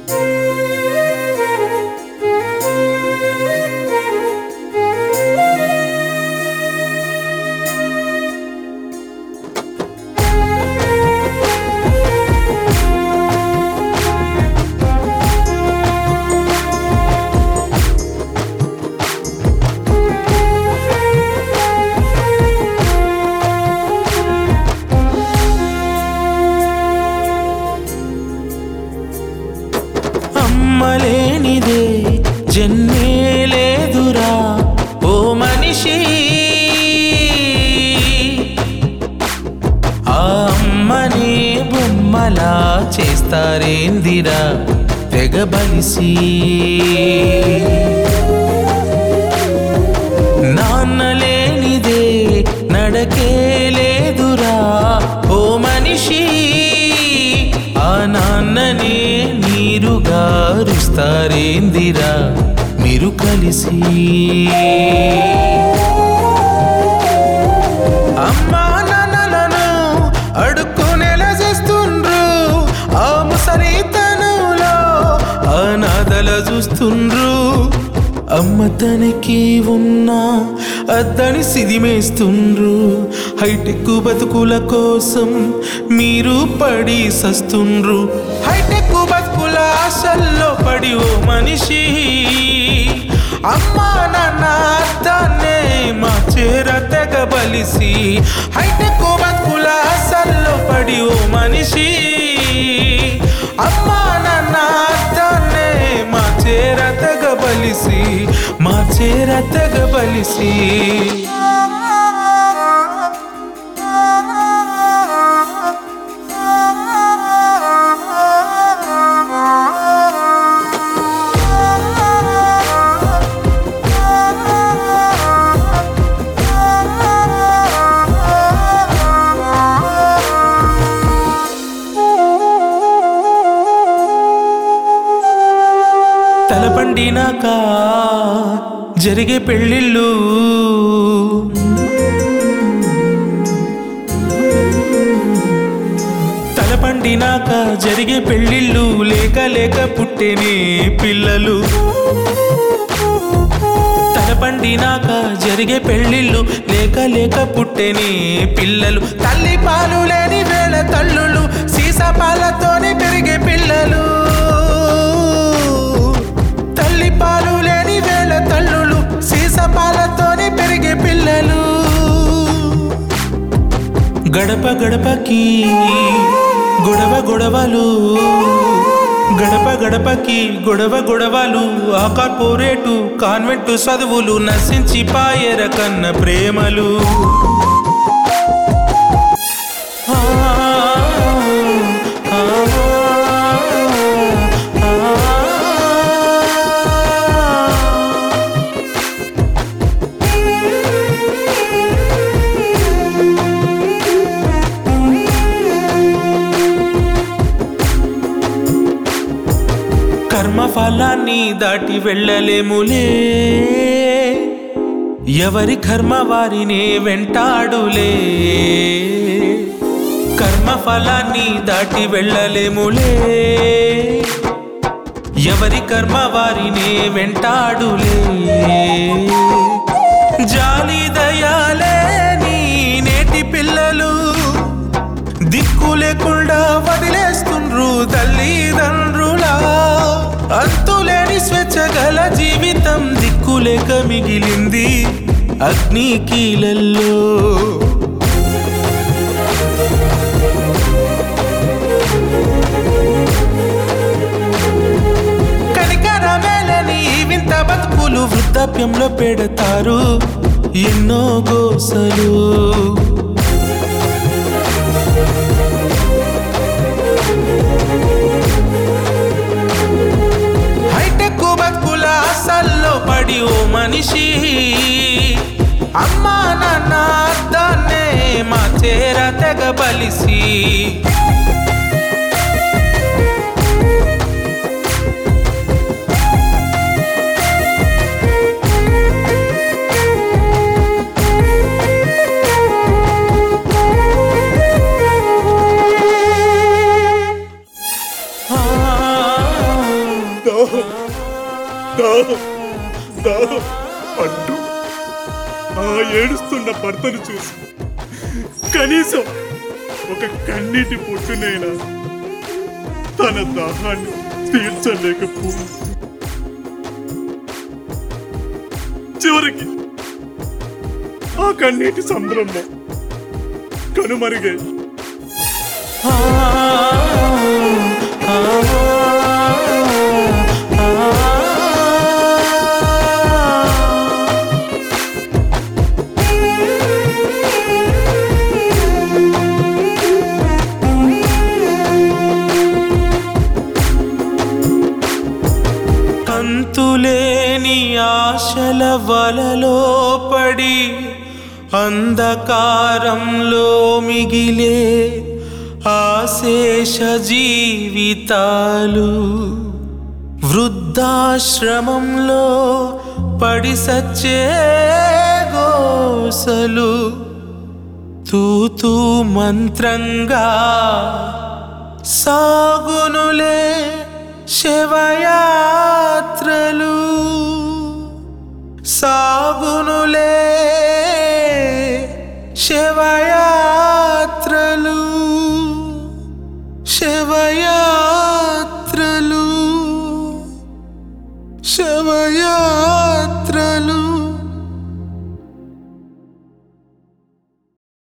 అమ్మలేనిదే జన్మే లేదురా ఓ మనిషి ఆ అమ్మనే బొమ్మలా చేస్తారేందిరా తెగబలిసి నాన్న లేనిదే నడకే లేదురా ఓ మనిషి ఆ నాన్ననే నీరుగా రుస్తారేందిరా మీరు కలిసి అమ్మా నాన్నలను అడుక్కునేల చేస్తుండ్రు ఆ ముసలితనంలో అనాథల చూస్తుండ్రు అమ్మ తనకి ఉన్న అద్దని సిదిమేస్తుండ్రు హైటెక్ బతుకుల కోసం మీరు పడి సస్తుండ్రు హైటెక్ బతుకుల ఆశల్లో పడి ఓ మనిషి అమ్మా నాన్న అద్దాన్నే మా చేర తెగ బలిసి హైటెక్ బతుకుల ఆశల్లో పడి ఓ మనిషి అమ్మా నాన్న అద్దాన్నే మా చేర తెగ బలిసి మా చేర తెగ బలిసి తలపండినాక జరిగే పెళ్ళిళ్ళు తలపండినాక జరిగే పెళ్ళిళ్ళు లేక లేక పుట్టేనే పిల్లలు తలపండినాక జరిగే పెళ్ళిళ్ళు లేక లేక పుట్టేనే పిల్లలు తల్లి పాలు లేని వేళ తల్లులు సీసా పాలతోనే పెరిగే పిల్లలు తల్లి పాలు లేని వేళ తల్లులు సీసా పాలతోనే పెరిగే పిల్లలు గడప గడపకి గొడవ గొడవలు గడప గడపకి గొడవ గొడవలు ఆ కార్పొరేటు కాన్వెంట్ చదువులు నశించి పాయర కన్న ప్రేమలు ఆ, ఆ, ఆ. కర్మ ఫలాన్ని దాటి వెళ్ళలేములే ఎవరి కర్మ వారినే వెంటాడులే కర్మ ఫలాన్ని దాటి వెళ్ళలేములే ఎవరి కర్మ వారినే వెంటాడులే జాలి దయాలేని నేటి పిల్లలు దిక్కు లేకుండా వదిలేస్తుండ్రు తల్లిదండ్రులా అంతులేని స్వేచ్ఛ గల జీవితం దిక్కులేక మిగిలింది అగ్ని కీలల్లో కనికరమేలని ఈ వింత బతుకులు వృద్ధాప్యంలో పెడతారు ఎన్నో గోసలు హైటెక్ బతుకుల అసల్లో పడి ఓ మనిషి అమ్మా నాన్న దాన్నే మా చేర తెగ బలిసి ఆ దాహం దాహం దాహం అంటూ ఆ ఏడుస్తున్న భర్తను చూసి కనీసం ఒక కన్నీటి పొట్టునైనా తన దాహాన్ని తీర్చలేకపో చివరికి ఆ కన్నీటి సముద్రంలో కనుమరుగై ఆ, ఆ, ఆ. కంతులేని ఆశల వలలో పడి అంధకారంలో మిగిలే ఆశేష జీవితాలు వృద్ధాశ్రమంలో పడి సచ్చే గోసలు తూతూ మంత్రంగా సాగునులే శివయాత్రలు సాగునులే శివయాత్రలు శివయాత్రలు శివయాత్రలు